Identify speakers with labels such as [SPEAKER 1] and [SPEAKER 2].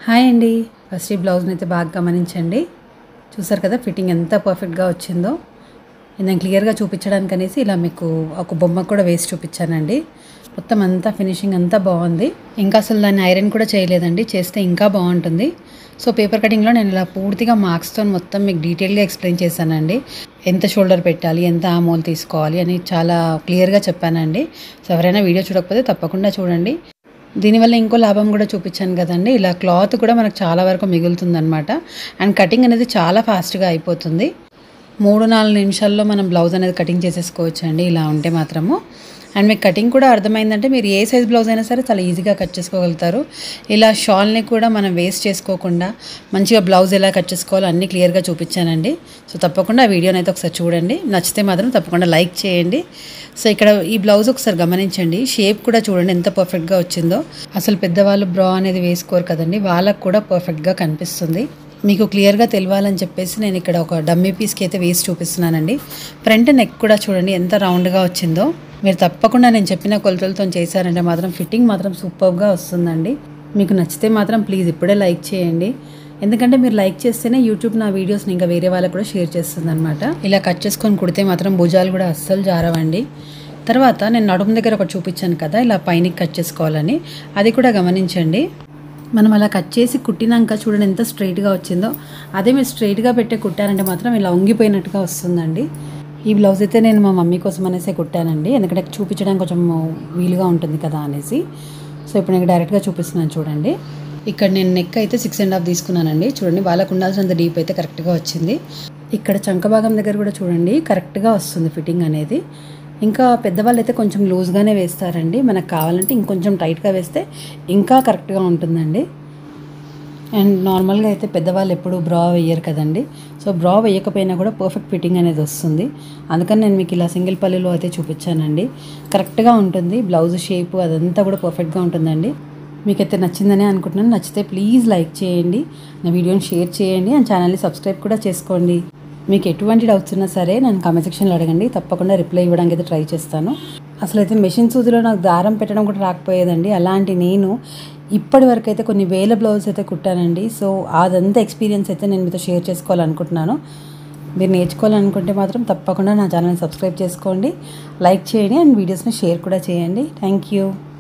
[SPEAKER 1] hi అండి first ఈ బ్లౌజ్ని అయితే బాగా గమనించండి చూసారు కదా ఫిట్టింగ్ ఎంత పర్ఫెక్ట్గా వచ్చిందో నేను క్లియర్గా చూపించడానికి అనేసి ఇలా మీకు ఒక బొమ్మ కూడా వేసి చూపించానండి మొత్తం అంతా ఫినిషింగ్ అంతా బాగుంది ఇంకా అసలు దాన్ని ఐరన్ కూడా చేయలేదండి చేస్తే ఇంకా బాగుంటుంది సో పేపర్ కటింగ్లో నేను ఇలా పూర్తిగా మార్క్స్తో మొత్తం మీకు డీటెయిల్గా ఎక్స్ప్లెయిన్ చేశానండి ఎంత షోల్డర్ పెట్టాలి ఎంత ఆమోల్ తీసుకోవాలి అని చాలా క్లియర్గా చెప్పానండి సో ఎవరైనా వీడియో చూడకపోతే తప్పకుండా చూడండి దీనివల్ల ఇంకో లాభం కూడా చూపించాను కదండి ఇలా క్లాత్ కూడా మనకు చాలా వరకు మిగులుతుందన్నమాట అండ్ కటింగ్ అనేది చాలా ఫాస్ట్గా అయిపోతుంది మూడు నాలుగు నిమిషాల్లో మనం బ్లౌజ్ అనేది కటింగ్ చేసేసుకోవచ్చు అండి ఇలా ఉంటే మాత్రము అండ్ మీకు కటింగ్ కూడా అర్థమైందంటే మీరు ఏ సైజ్ బ్లౌజ్ అయినా సరే చాలా ఈజీగా కట్ చేసుకోగలుగుతారు ఇలా షాల్ని కూడా మనం వేస్ట్ చేసుకోకుండా మంచిగా బ్లౌజ్ ఎలా కట్ చేసుకోవాలో అన్నీ క్లియర్గా చూపించానండి సో తప్పకుండా ఆ వీడియోని అయితే ఒకసారి చూడండి నచ్చితే మాత్రం తప్పకుండా లైక్ చేయండి సో ఇక్కడ ఈ బ్లౌజ్ ఒకసారి గమనించండి షేప్ కూడా చూడండి ఎంత పర్ఫెక్ట్గా వచ్చిందో అసలు పెద్దవాళ్ళు బ్రా అనేది వేసుకోరు కదండి వాళ్ళకు కూడా పర్ఫెక్ట్గా కనిపిస్తుంది మీకు క్లియర్గా తెలియాలని చెప్పేసి నేను ఇక్కడ ఒక డమ్మీ పీస్కి అయితే వేసి చూపిస్తున్నానండి ఫ్రంట్ నెక్ కూడా చూడండి ఎంత రౌండ్గా వచ్చిందో మీరు తప్పకుండా నేను చెప్పిన కొలతలతో చేశారంటే మాత్రం ఫిట్టింగ్ మాత్రం సూపర్గా వస్తుందండి మీకు నచ్చితే మాత్రం ప్లీజ్ ఇప్పుడే లైక్ చేయండి ఎందుకంటే మీరు లైక్ చేస్తేనే యూట్యూబ్ నా వీడియోస్ని ఇంకా వేరే వాళ్ళకు కూడా షేర్ చేస్తుంది అనమాట ఇలా కట్ చేసుకొని కుడితే మాత్రం భుజాలు కూడా అస్సలు జారవండి తర్వాత నేను నడుము దగ్గర ఒకటి చూపించాను కదా ఇలా పైన కట్ చేసుకోవాలని అది కూడా గమనించండి మనం అలా కట్ చేసి కుట్టినాక చూడండి ఎంత స్ట్రైట్గా వచ్చిందో అదే మీరు స్ట్రైట్గా పెట్టే కుట్టారంటే మాత్రం ఇలా వంగిపోయినట్టుగా వస్తుందండి ఈ బ్లౌజ్ అయితే నేను మా మమ్మీ కోసం అనేసి కుట్టానండి ఎందుకంటే చూపించడానికి కొంచెం వీలుగా ఉంటుంది కదా అనేసి సో ఇప్పుడు నేను డైరెక్ట్గా చూపిస్తున్నాను చూడండి ఇక్కడ నేను నెక్ అయితే సిక్స్ అండ్ హాఫ్ తీసుకున్నానండి చూడండి వాళ్ళకు ఉండాల్సినంత డీప్ అయితే కరెక్ట్గా వచ్చింది ఇక్కడ చంక భాగం దగ్గర కూడా చూడండి కరెక్ట్గా వస్తుంది ఫిట్టింగ్ అనేది ఇంకా పెద్దవాళ్ళు అయితే కొంచెం లూజ్గానే వేస్తారండి మనకు కావాలంటే ఇంకొంచెం టైట్గా వేస్తే ఇంకా కరెక్ట్గా ఉంటుందండి అండ్ నార్మల్గా అయితే పెద్దవాళ్ళు ఎప్పుడు బ్రా వేయరు కదండి సో బ్రా వేయకపోయినా కూడా పర్ఫెక్ట్ ఫిట్టింగ్ అనేది వస్తుంది అందుకని నేను మీకు ఇలా సింగిల్ పల్లీలో అయితే చూపించానండి కరెక్ట్గా ఉంటుంది బ్లౌజ్ షేప్ అదంతా కూడా పర్ఫెక్ట్గా ఉంటుందండి మీకైతే నచ్చిందనే అనుకుంటున్నాను నచ్చితే ప్లీజ్ లైక్ చేయండి నా వీడియోని షేర్ చేయండి అండ్ ఛానల్ని సబ్స్క్రైబ్ కూడా చేసుకోండి మీకు ఎటువంటి డౌట్స్ ఉన్నా సరే నేను కామెంట్ సెక్షన్లో అడగండి తప్పకుండా రిప్లై ఇవ్వడానికి అయితే ట్రై చేస్తాను అసలు అయితే మెషిన్ సూదిలో నాకు దారం పెట్టడం కూడా రాకపోయేదండి అలాంటి నేను ఇప్పటి వరకు అయితే కొన్ని వేల బ్లౌజ్ అయితే కుట్టానండి సో అదంతా ఎక్స్పీరియన్స్ అయితే నేను మీతో షేర్ చేసుకోవాలనుకుంటున్నాను మీరు నేర్చుకోవాలనుకుంటే మాత్రం తప్పకుండా నా ఛానల్ని సబ్స్క్రైబ్ చేసుకోండి లైక్ చేయండి అండ్ వీడియోస్ని షేర్ కూడా చేయండి థ్యాంక్ యూ